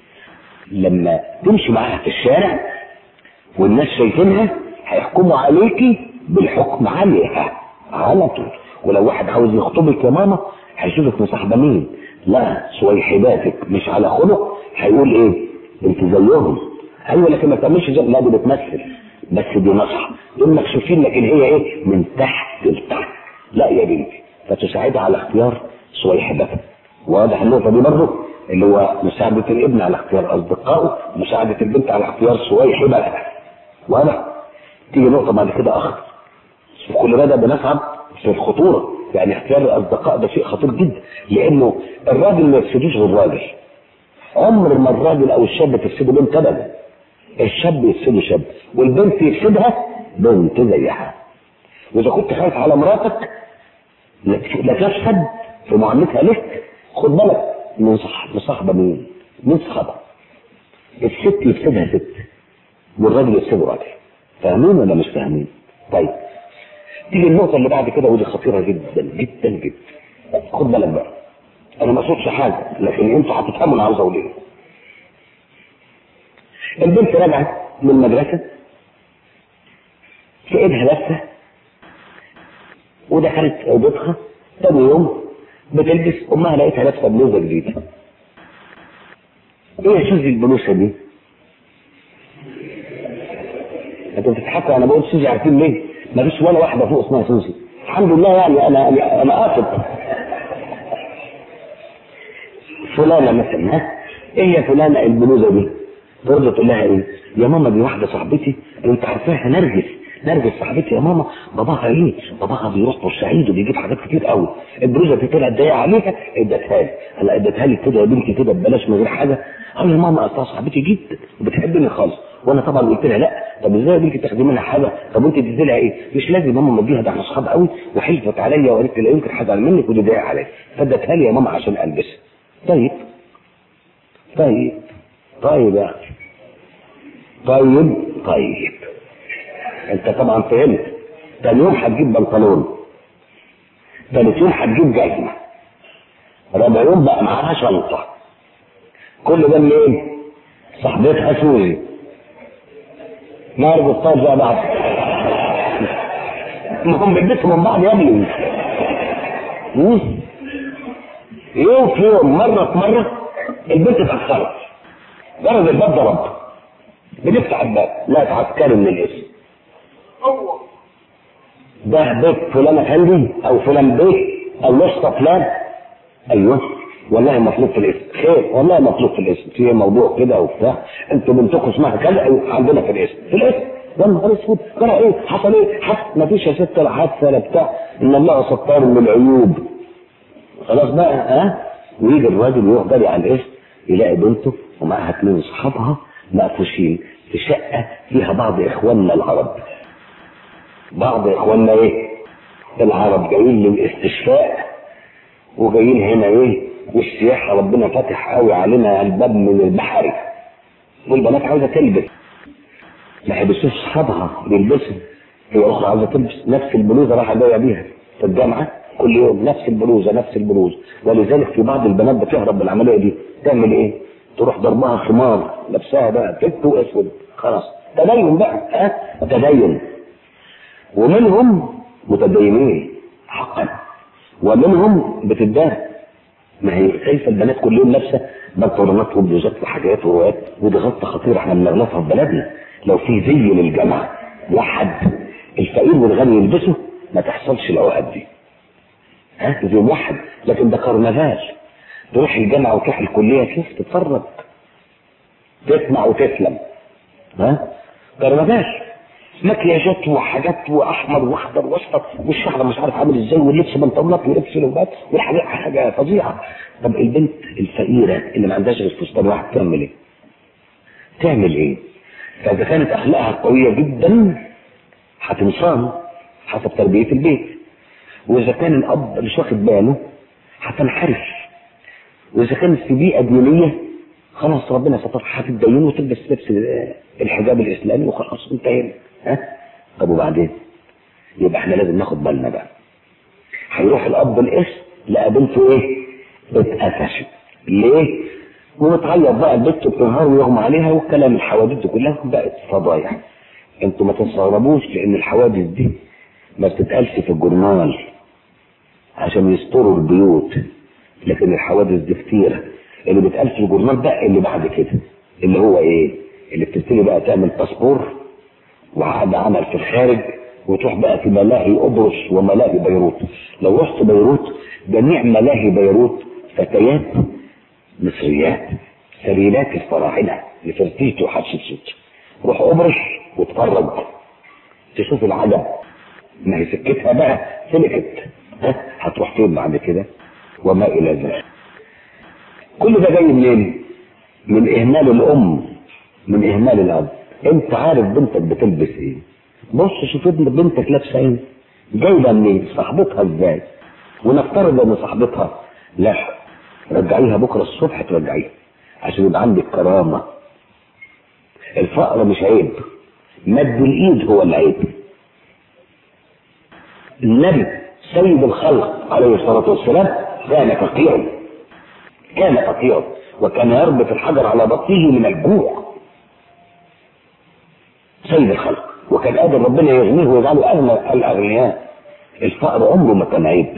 [SPEAKER 2] لما تمشي معاها في الشارع والناس شايفينها هيحكموا عليكي بالحكم عليها على طول ولو واحد عاوز يخطبك يا ماما هيشوفك مصاحبه مين لا صويحباتك مش على خلق هيقول ايه انت زيهم ايوه لكن ما تعملش زي لا دي بتمثل بس دي نصح دول مكشوفين لكن هي ايه من تحت لتحت لا يا بنتي فتساعدها على اختيار صويحباتك واضح النقطه دي برضه اللي هو مساعدة الابن على اختيار أصدقائه مساعدة البنت على اختيار صويحباتها واضح تيجي نقطة بعد كده أخطر وكل ده بنصعب في الخطورة يعني اختيار الأصدقاء ده شيء خطير جدا لأنه الراجل ما يفسدوش غير راجل عمر ما الراجل أو الشاب تفسده بنت أبدا الشاب يفسده شاب والبنت يفسدها بنت زيها وإذا كنت خايف على مراتك لا تفسد في معاملتها لك خد بالك من صح مصاحبة مين؟ مين صحابها؟ الست يفسدها ست والراجل يفسده راجل فاهمين ولا مش فاهمين؟ طيب تيجي النقطة اللي بعد كده ودي خطيرة جدا جدا جدا خد بالك بقى أنا ما أقصدش حاجة لكن أنتوا هتفهموا أنا عاوز أقول إيه البنت راجعة من المدرسة في إيدها لفة ودخلت أوضتها تاني يوم بتلبس أمها لقيتها لابسة بلوزة جديدة إيه يا سوزي البلوزة دي؟ انتوا بتضحكوا انا بقول سوزي عارفين ليه؟ ما فيش ولا واحده فوق اسمها سوزي الحمد لله يعني انا انا انا قاصد فلانه مثلا ها ايه يا فلانه البلوزه دي؟ برضه تقول لها ايه؟ يا ماما دي واحده صاحبتي انت عارفاها نرجس نرجس صاحبتي يا ماما باباها ايه؟ باباها بيروح بورسعيد وبيجيب حاجات كتير قوي البلوزه دي طلعت ضيقه عليها ادتها لي هلا ادتها لي كده يا بنتي كده ببلاش من غير حاجه اه يا ماما اصلها صاحبتي جدا وبتحبني خالص وانا طبعا قلت لها لا طب ازاي يا بنتي تاخدي منها حاجه طب وانت تدي لها ايه مش لازم ماما مديها ده احنا اصحاب قوي وحلفت عليا وقالت لي لا يمكن حد منك ودي ضايق عليا فادتها لي يا ماما عشان البسها طيب طيب طيب يا اخي طيب طيب انت طبعا فهمت تاني يوم هتجيب بنطلون تالت يوم هتجيب جزمه رابع يوم بقى معاها شنطه كل ده منين؟ صاحبتها سوزي نار بالطاج زي بعض ما هم بيلبسوا من بعض يا ابني مم. يوم في يوم مرة في مرة البنت اتأخرت جرس الباب ضرب بنفتح الباب لا تعسكري من الاسم ده بيت فلان افندي او فلان بيت او نص فلان ايوه والله مطلوب في الاسم خير والله مطلوب في الاسم في موضوع كده وبتاع انتوا بنتكم اسمها كذا أيوة، عندنا في الاسم في الاسم يا نهار اسود ترى ايه حصل ايه حصل ما فيش يا ست لا حادثه ولا بتاع ان الله ستار من العيوب خلاص بقى ها ويجي الراجل يروح جري على الاسم يلاقي بنته ومعاها اثنين اصحابها مقفوشين في شقه فيها بعض اخواننا العرب بعض اخواننا ايه العرب جايين للاستشفاء وجايين هنا ايه والسياحه ربنا فاتح قوي علينا الباب من البحر والبنات عاوزه تلبس ما يلبسوش اصحابها بيلبسوا هي اخرى عاوزه تلبس نفس البلوزه راح جايه بيها في الجامعه كل يوم نفس البلوزه نفس البلوزه ولذلك في بعض البنات بتهرب بالعمليه دي تعمل ايه؟ تروح ضربها خمار لابساها بقى فت واسود خلاص تدين بقى ها تدين ومنهم متدينين حقا ومنهم بتدار ما هي شايفه البنات كل يوم لابسه بنطلونات وبلوزات وحاجات وروايات ودي غلطه خطيره احنا بنغلطها في بلدنا لو في زي للجامعه واحد الفقير والغني يلبسه ما تحصلش العقد دي ها زي موحد لكن ده كرنفال تروح الجامعه وتروح الكليه كيف تتفرج تسمع وتسلم ها كرنفال مكياجات وحاجات واحمر واخضر واصفر والشعر مش عارف عامل ازاي واللبس بنطلونات ولبس لوبات والحاجات حاجه فظيعه طب البنت الفقيره اللي ما عندهاش غير فستان واحد تعمل ايه؟ تعمل ايه؟ فاذا كانت اخلاقها قويه جدا هتنصان حسب تربيه البيت واذا كان الاب مش واخد باله هتنحرف واذا كانت في بيئه دينيه خلاص ربنا ستر هتتدين وتلبس لبس الحجاب الاسلامي وخلاص انتهينا ها طب وبعدين يبقى احنا لازم ناخد بالنا بقى هيروح الاب القش لقى بنته ايه اتقفشت ليه ومتعيط بقى البنت بتنهار ويغمى عليها والكلام الحوادث دي كلها بقت فضايح انتوا ما تستغربوش لان الحوادث دي ما بتتقالش في الجورنال عشان يستروا البيوت لكن الحوادث دي كتيره اللي بيتقال في الجورنال بقى اللي بعد كده اللي هو ايه اللي بتبتدي بقى تعمل باسبور وعقد عمل في الخارج وتروح بقى في ملاهي قبرص وملاهي بيروت لو رحت بيروت جميع ملاهي بيروت فتيات مصريات سريرات الفراعنه نفرتيتي وحتشبسوت روح قبرص واتفرج تشوف العجب ما هي سكتها بقى سلكت ها هتروح فين بعد كده وما الى ذلك كل ده جاي منين؟ من اهمال الام من اهمال الاب انت عارف بنتك بتلبس ايه بص شوف ابن بنتك لابسه ايه جايبه منين صاحبتها ازاي ونفترض ان صاحبتها لا رجعيها بكره الصبح ترجعيها عشان يبقى عندك كرامه الفقر مش عيب مد الايد هو العيب النبي سيد الخلق عليه الصلاه والسلام كان فقيرا كان فقيرا وكان يربط الحجر على بطنه من الجوع سيد الخلق وكان قادر ربنا يغنيه ويجعله اغنى الاغنياء الفقر عمره ما كان عيب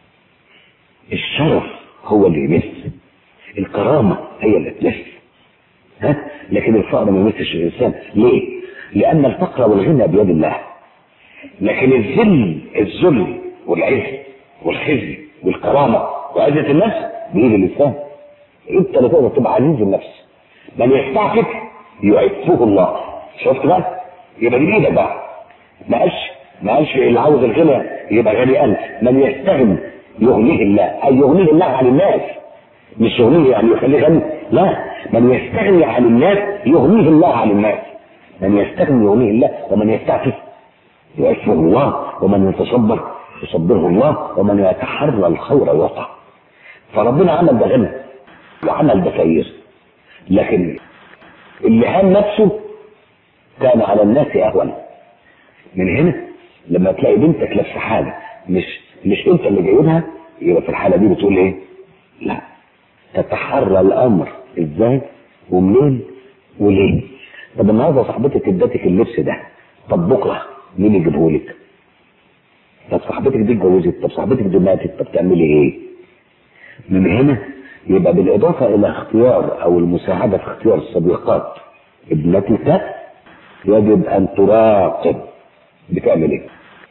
[SPEAKER 2] الشرف هو اللي يمس الكرامه هي اللي تمس ها لكن الفقر ما يمسش الانسان ليه؟ لان الفقر والغنى بيد الله لكن الذل الذل والعز والخزي والكرامه وعزه النفس بايد الانسان انت اللي تقدر تبقى عزيز النفس من يستعفف يعفه الله شفت بقى يبقى دي بايدك بقى ما قالش ما قالش اللي عاوز الغنى يبقى غني انت من يستغني يغنيه الله اي يغنيه الله عن الناس مش يغنيه يعني يخليه غني لا من يستغني عن الناس يغنيه الله عن الناس من يستغني يغنيه الله ومن يستعفف يعفه الله ومن يتصبر يصبره الله ومن يتحرى الخير يعطى فربنا عمل ده غنى وعمل ده خير لكن اللي هان نفسه كان على الناس اهون من هنا لما تلاقي بنتك لابسه حاجه مش مش انت اللي جايبها يبقى في الحاله دي بتقول ايه؟ لا تتحرى الامر ازاي ومنين وليه طب النهارده صاحبتك ادتك اللبس ده طب بكره مين يجيبه لك؟ طب صاحبتك دي اتجوزت طب صاحبتك دي ماتت طب تعملي ايه؟ من هنا يبقى بالاضافه الى اختيار او المساعده في اختيار الصديقات ابنتك يجب ان تراقب بتعمل ايه؟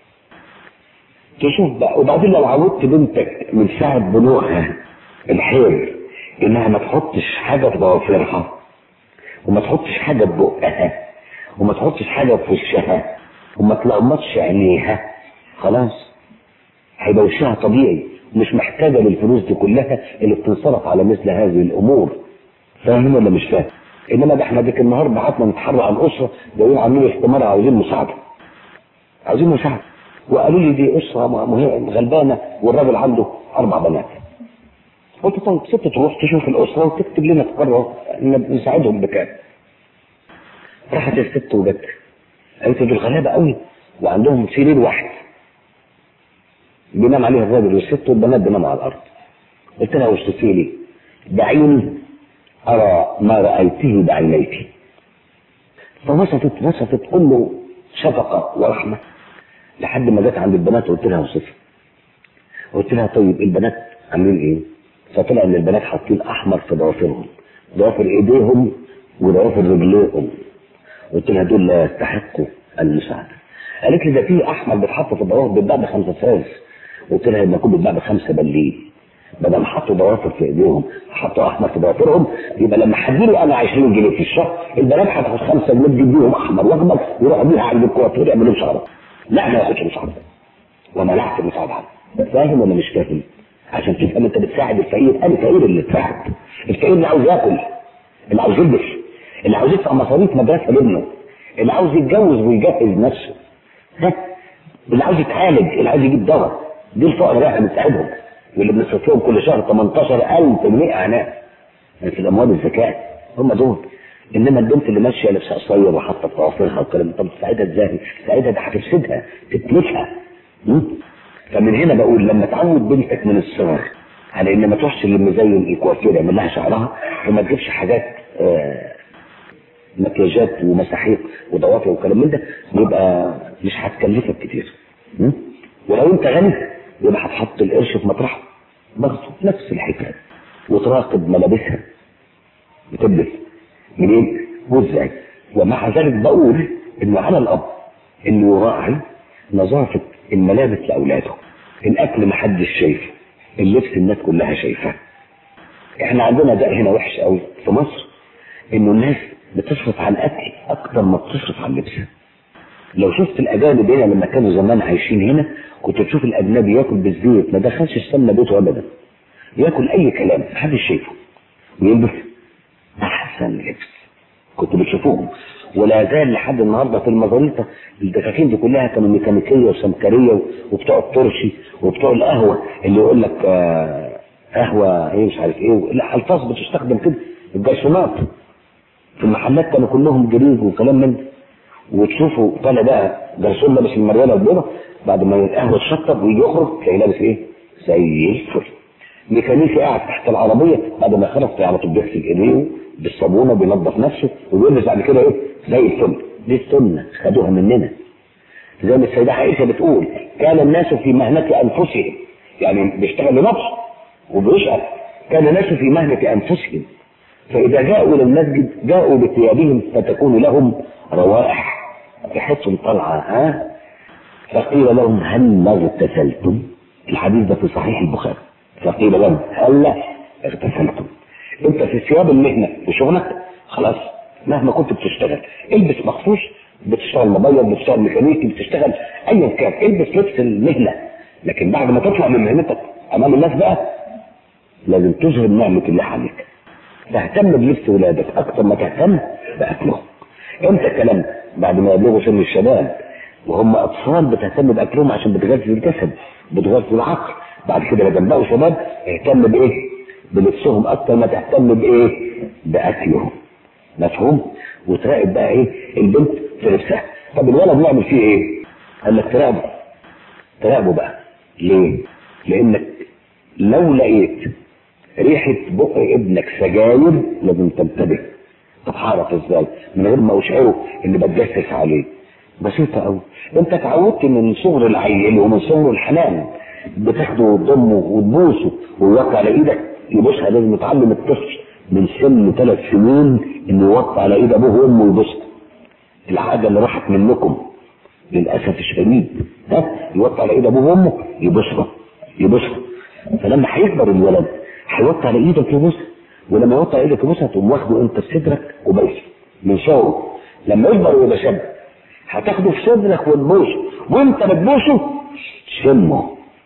[SPEAKER 2] تشوف بقى وبعدين لو عودت بنتك من ساعه بلوغها الحيل انها ما تحطش حاجه في ضوافرها وما تحطش حاجه في بقها وما تحطش حاجه في وشها وما تلغمطش عينيها خلاص هيبقى وشها طبيعي مش محتاجه للفلوس دي كلها اللي بتنصرف على مثل هذه الامور فاهم ولا مش فاهم؟ انما ده احنا ديك النهار بعتنا نتحرى عن اسره جايين عاملين استماره عاوزين مساعده عاوزين مساعده وقالوا لي دي اسره مهم غلبانه والراجل عنده اربع بنات قلت طيب ست تروح تشوف الاسره وتكتب لنا تقرر ان نساعدهم بكام راحت الست وجت قالت دول غلابه قوي وعندهم سرير واحد بينام عليه الراجل والست والبنات بيناموا على الارض قلت لها واشتكي لي دعيني ارى ما رايته بعينيك فوسطت وسطت كله شفقه ورحمه لحد ما جت عند البنات وقلت لها اوصفي قلت لها طيب البنات عاملين ايه؟ فطلع ان البنات حاطين احمر في ضوافرهم ضوافر ايديهم وضوافر رجليهم قلت لها دول لا يستحقوا المساعده قالت لي ده في احمر بيتحط في الضوافر بيتباع بخمسه فاز قلت لها يبقى كله بيتباع بخمسه بليه بدل حطوا ضوافر في ايديهم حطوا احمر في ضوافرهم يبقى لما هديله انا 20 جنيه في الشهر البنات هتاخد 5 جنيه تديهم احمر واخضر يروحوا بيها عند الكوافير يعملوا شعرهم لا ما ياخدش مساعده ومنعت المساعده عنه فاهم ولا مش فاهم؟ عشان تفهم انت بتساعد الفقير انا الفقير اللي تساعد الفقير اللي عاوز ياكل اللي عاوز يلبس اللي عاوز يدفع مصاريف مدرسه لابنه اللي عاوز يتجوز ويجهز نفسه ده اللي عاوز يتعالج اللي عاوز يجيب دواء دي الفقراء بقى احنا بنساعدهم واللي بنصرف لهم كل شهر 18000 جنيه اعناق في الاموال الزكاه هم دول انما البنت اللي ماشيه لابسه قصير وحاطه في ضوافرها والكلام ده طب تساعدها ازاي؟ تساعدها ده هتفسدها تتلفها م? فمن هنا بقول لما تعود بنتك من الصغر على ان ما تروحش للمزين الكوافير يعمل لها شعرها وما تجيبش حاجات آه مكياجات ومساحيق وضوافر وكلام من ده يبقى مش هتكلفك كتير م? ولو انت غني يبقى هتحط القرش في مطرحه برضه نفس الحكايه وتراقب ملابسها بتلبس منين وازاي ومع ذلك بقول انه على الاب انه يراعي نظافه الملابس لاولاده الاكل محدش شايفه اللبس الناس كلها شايفاه احنا عندنا ده هنا وحش قوي في مصر انه الناس بتصرف على الاكل اكتر ما بتصرف على اللبس لو شفت الاجانب هنا لما كانوا زمان عايشين هنا كنت تشوف الاجنبي ياكل بالزيت ما دخلش السمنه بيته ابدا ياكل اي كلام محدش شايفه ويلبس احسن لبس كنت بتشوفوهم ولا زال لحد النهارده في المزاريطه الدكاكين دي كلها كانوا ميكانيكيه وسمكريه وبتوع الطرشي وبتوع القهوه اللي يقول لك آه قهوه ايه مش عارف ايه لا الفاظ بتستخدم كده الجرسونات في المحلات كانوا كلهم جريج وكلام من ده وتشوفوا طالع بقى جرسون لابس المرياله البيضاء بعد ما القهوه تشطب ويجي يخرج تلاقيه لابس ايه؟ زي الفل ميكانيكي قاعد تحت العربيه بعد ما خلص على طول بيغسل ايديه بالصابونه وبينظف نفسه وبيلبس بعد كده ايه؟ زي الفل دي السنه خدوها مننا زي ما السيده عائشه بتقول كان الناس في مهنه انفسهم يعني بيشتغل لنفسه وبيشقى كان الناس في مهنه انفسهم فاذا جاءوا الى المسجد جاءوا بثيابهم فتكون لهم روائح ريحتهم طالعه ها فقيل لهم هل اغتسلتم الحديث ده في صحيح البخاري فقيل لهم هل اغتسلتم انت في ثياب المهنه في شغلك خلاص مهما كنت بتشتغل البس مخصوص بتشتغل مبيض بتشتغل ميكانيكي بتشتغل ايا كان البس لبس المهنه لكن بعد ما تطلع من مهنتك امام الناس بقى لازم تظهر نعمه الله عليك تهتم بلبس ولادك اكثر ما تهتم باكلهم امتى الكلام بعد ما يبلغوا سن الشباب وهم اطفال بتهتم باكلهم عشان بتغذي الجسد بتغذي العقل بعد كده لما بقوا شباب اهتم بايه بلبسهم اكتر ما تهتم بايه باكلهم مفهوم وتراقب بقى ايه البنت في لبسها طب الولد نعمل فيه ايه قال لك تراقبه تراقبه بقى ليه لانك لو لقيت ريحة بق ابنك سجاير لازم تنتبه طب هعرف ازاي من غير ما اشعره اني بتجسس عليه بسيطة قوي انت اتعودت من صغر العيل ومن صغر الحنان بتاخده وتضمه وتبوسه ويوقع على ايدك يبوسها لازم يتعلم الطفل من سن ثلاث سنين انه يوقع على ايد ابوه وامه ويبوسها الحاجة اللي راحت منكم للاسف الشديد ها يوقع على ايد ابوه وامه يبوسها يبوسها فلما هيكبر الولد هيوطي على ايدك يبوسها ولما يوطي على ايدك يبوسها تقوم واخده انت في صدرك وبايسه من صغره لما يكبر ويبقى شاب هتاخده في صدرك وتبوسه وانت بتبوسه شمه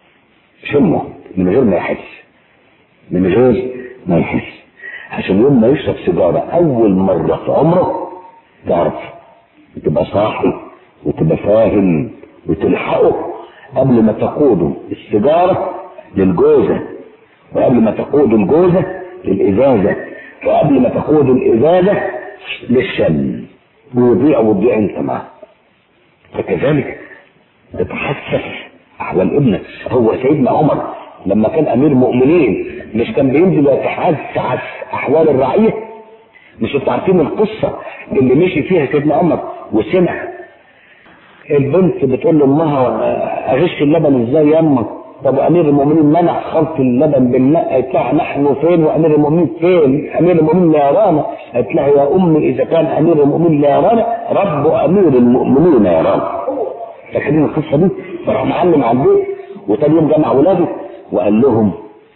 [SPEAKER 2] شمه من غير ما يحس من غير ما يحس عشان يوم ما يشرب سيجاره اول مره في عمره تعرف وتبقى صاحي وتبقى فاهم وتلحقه قبل ما تقوده السيجاره للجوزه وقبل ما تقود الجوزة للإزازة وقبل ما تقود الإزازة للشم ويضيع وتضيع انت معه فكذلك تتحسس أحوال ابنك هو سيدنا عمر لما كان أمير مؤمنين مش كان بينزل يتحسس أحوال الرعية مش انتوا عارفين القصة اللي مشي فيها سيدنا عمر وسمع البنت بتقول لامها اغش اللبن ازاي يا اما طب امير المؤمنين منع خلط اللبن بالماء قالت لها نحن فين وامير المؤمنين فين امير المؤمنين لا يرانا قالت لها يا امي اذا كان امير المؤمنين لا يرانا رب امير المؤمنين يرانا فاكرين القصه دي فراح معلم على البيت وتاني يوم جمع اولاده وقال لهم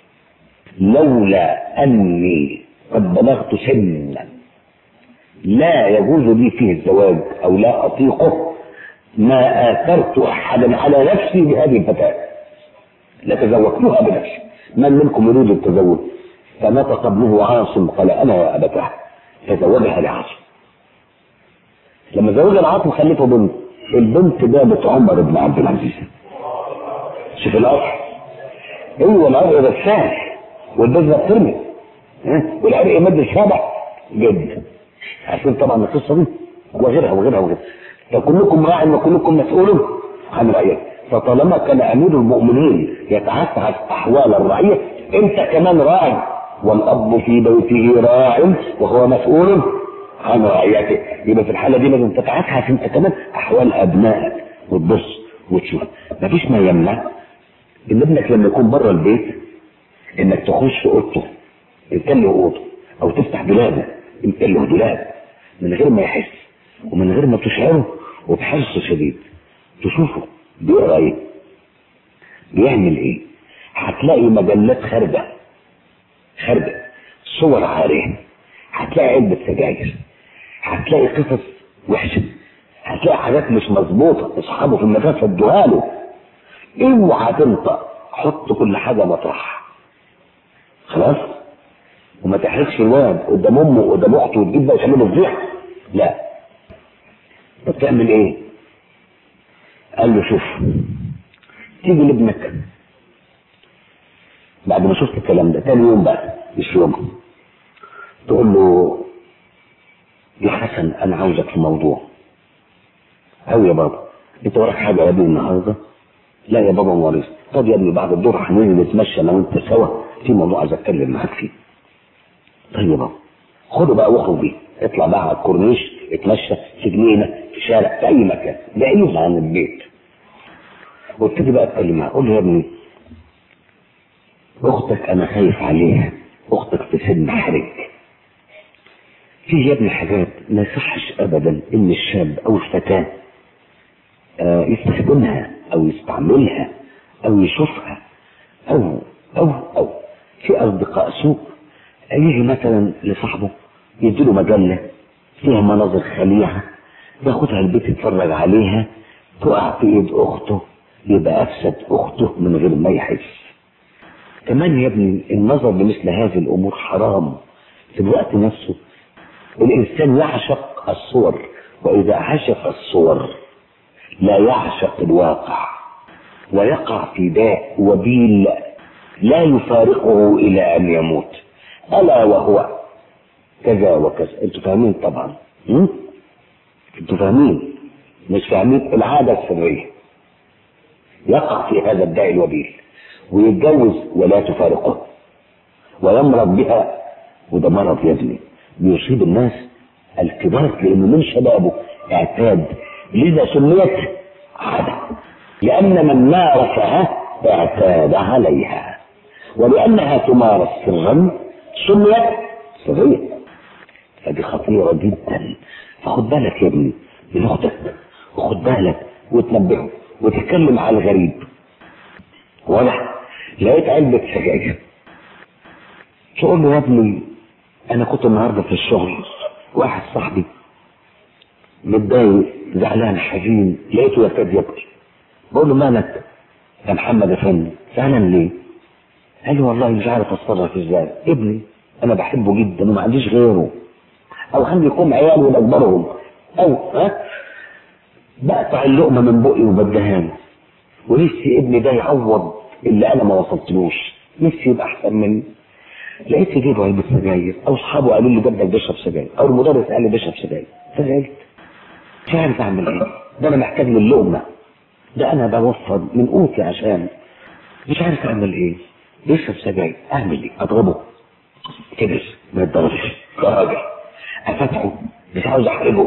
[SPEAKER 2] لولا اني قد بلغت سنا لا يجوز لي فيه الزواج او لا اطيقه ما اثرت احدا على نفسي بهذه الفتاه لتزوجتها بنفسي من منكم يريد التزوج فنطق ابنه عاصم قال انا يا ابتاه تزوجها لعاصم لما زوجها لعاصم خلفه بنت البنت جابت عمر بن عبد العزيز شوف الاصل هو العرق ده السهل والبذره بترمي ها؟ والعرق مد الشبع جدا عارفين طبعا القصه دي وغيرها وغيرها وغيرها فكلكم راع وكلكم مسؤول عن رعيته فطالما كان امير المؤمنين يتعسعس احوال الرعيه انت كمان راع والاب في بيته راع وهو مسؤول عن رعيته يبقى في الحاله دي لازم تتعسعس انت كمان احوال ابنائك وتبص وتشوف مفيش ما يمنع ان ابنك لما يكون بره البيت انك تخش اوضته تملي اوضه او تفتح دولابه تملي دولاب من غير ما يحس ومن غير ما تشعره وبحرص شديد تشوفه بيقرا ايه بيعمل ايه هتلاقي مجلات خارجه خارجه صور عاريه هتلاقي علبه سجاير هتلاقي قصص وحشه هتلاقي حاجات مش مظبوطه اصحابه في المدرسه ادوها له اوعى تنطق حط كل حاجه مطرحها خلاص وما تحرجش الواد قدام امه وقدام اخته وتجيب بقى يخليه فضيحه لا طب تعمل ايه؟ قال له شوف تيجي لابنك بعد ما شفت الكلام ده تاني يوم بقى مش يوم تقول له يا حسن انا عاوزك في موضوع أو يا بابا انت وراك حاجه يا ابني النهارده لا يا بابا موريس طب يا ابني بعد الظهر هننزل نتمشى انا وانت سوا في موضوع عايز اتكلم معاك فيه طيب يا بابا خده بقى واخرج بيه اطلع بقى على الكورنيش اتمشى في جنينه في شارع في اي مكان بعيد عن البيت وابتدي بقى اتكلم معاه قول له يا ابني اختك انا خايف عليها اختك في سن حرج في يا ابني حاجات ما يصحش ابدا ان الشاب او الفتاه آه، يستخدمها او يستعملها او يشوفها او او او في اصدقاء سوء يجي مثلا لصاحبه يديله مجله فيها مناظر خليعه ياخدها البيت يتفرج عليها تقع في ايد اخته يبقى افسد اخته من غير ما يحس كمان يا ابني النظر لمثل هذه الامور حرام في الوقت نفسه الانسان يعشق الصور واذا عشق الصور لا يعشق الواقع ويقع في داء وبيل لا يفارقه الى ان يموت الا وهو كذا وكذا انتوا فاهمين طبعا م? انتوا فاهمين مش فاهمين العاده السريه يقع في هذا الداء الوبيل ويتجوز ولا تفارقه ويمرض بها وده مرض يا ابني بيصيب الناس الكبار لانه من شبابه اعتاد لذا سميت عاده لان من مارسها اعتاد عليها ولانها تمارس سرا سميت سريه فدي خطيره جدا فخد بالك يا ابني من اختك وخد بالك وتنبهه وتتكلم على الغريب ولا لقيت علبة سجاير تقول له يا ابني انا كنت النهارده في الشغل واحد صاحبي متضايق زعلان حزين لقيته يكاد يبكي بقول له مالك يا محمد افندي زعلان ليه؟ قال لي والله مش عارف اتصرف ازاي ابني انا بحبه جدا وما عنديش غيره او عندي يكون عيال وبكبرهم او ها بقطع اللقمه من بقي وبديها له ونفسي ابني ده يعوض اللي انا ما وصلتلوش نفسي يبقى احسن مني لقيت يجيبوا علبه سجاير او اصحابه قالوا لي جدك بيشرب سجاير او المدرس قال لي بيشرب سجاير فزعلت مش عارف اعمل ايه ده انا محتاج للقمه ده انا بوفر من قوتي عشان مش عارف اعمل ايه بيشرب سجاير اعمل ايه اضربه كبس ما يتضربش راجل افتحه مش عاوز احرجه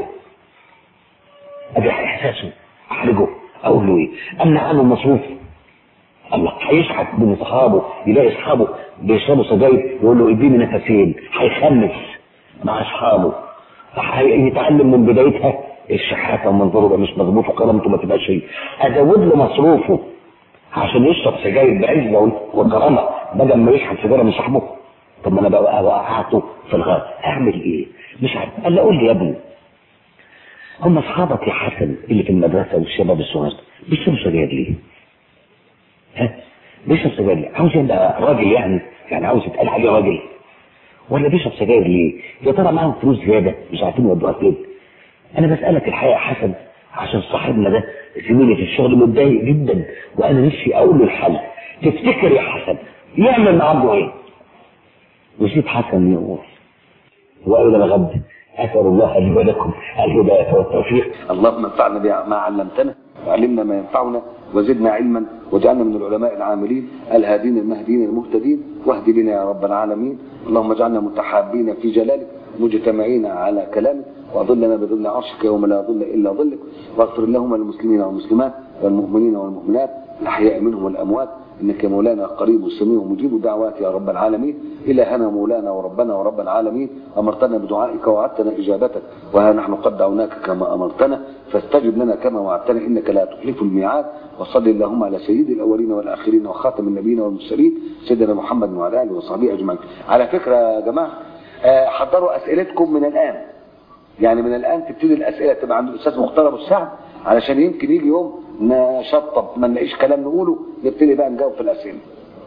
[SPEAKER 2] اجرح احساسه احرجه اقول له ايه امنع عنه المصروف الله هيشحت من اصحابه يلاقي اصحابه بيشربوا سجاير يقول له اديني نفسين هيخمس مع اصحابه هيتعلم من بدايتها الشحاته ومنظره ده مش مظبوط وكرامته ما تبقاش هي ازود له مصروفه عشان يشرب سجاير بعزه وكرامه بدل ما يشحت سيجاره من صاحبه طب ما انا بقى وقعته في الغار اعمل ايه؟ مش عارف قال له قول لي يا ابني هم اصحابك يا حسن اللي في المدرسه والشباب الصغار بيشربوا سجاير ليه؟ ها؟ بيشرب سجاير ليه؟ عاوز يبقى راجل يعني يعني عاوز يتقال عليه راجل ولا بيشرب سجاير ليه؟ يا ترى معاهم فلوس زياده مش عارفين يودوها فين؟ انا بسالك الحقيقه يا حسن عشان صاحبنا ده زميلي في الشغل متضايق جدا وانا نفسي اقول له الحل تفتكر يا حسن يعمل معاه ايه؟ وسيب حسن يقول والى الغد اسال الله لي ولكم الهدايه والتوفيق
[SPEAKER 1] اللهم انفعنا بما علمتنا وعلمنا ما ينفعنا وزدنا علما واجعلنا من العلماء العاملين الهادين المهديين المهتدين واهد بنا يا رب العالمين اللهم اجعلنا متحابين في جلالك مجتمعين على كلامك واظلنا بظل عرشك يوم لا ظل الا ظلك واغفر اللهم للمسلمين والمسلمات والمؤمنين والمؤمنات الاحياء منهم والاموات انك يا مولانا قريب سميع مجيب الدعوات يا رب العالمين الهنا مولانا وربنا ورب العالمين امرتنا بدعائك ووعدتنا اجابتك وها نحن قد دعوناك كما امرتنا فاستجب لنا كما وعدتنا انك لا تخلف الميعاد وصل اللهم على سيد الاولين والاخرين وخاتم النبيين والمرسلين سيدنا محمد وعلى اله وصحبه اجمعين على فكره يا جماعه آه، حضروا اسئلتكم من الان يعني من الان تبتدي الاسئله تبقى عند الاستاذ مختار ابو السعد علشان يمكن يجي يوم نشطب ما نلاقيش كلام نقوله نبتدي بقى نجاوب في الاسئله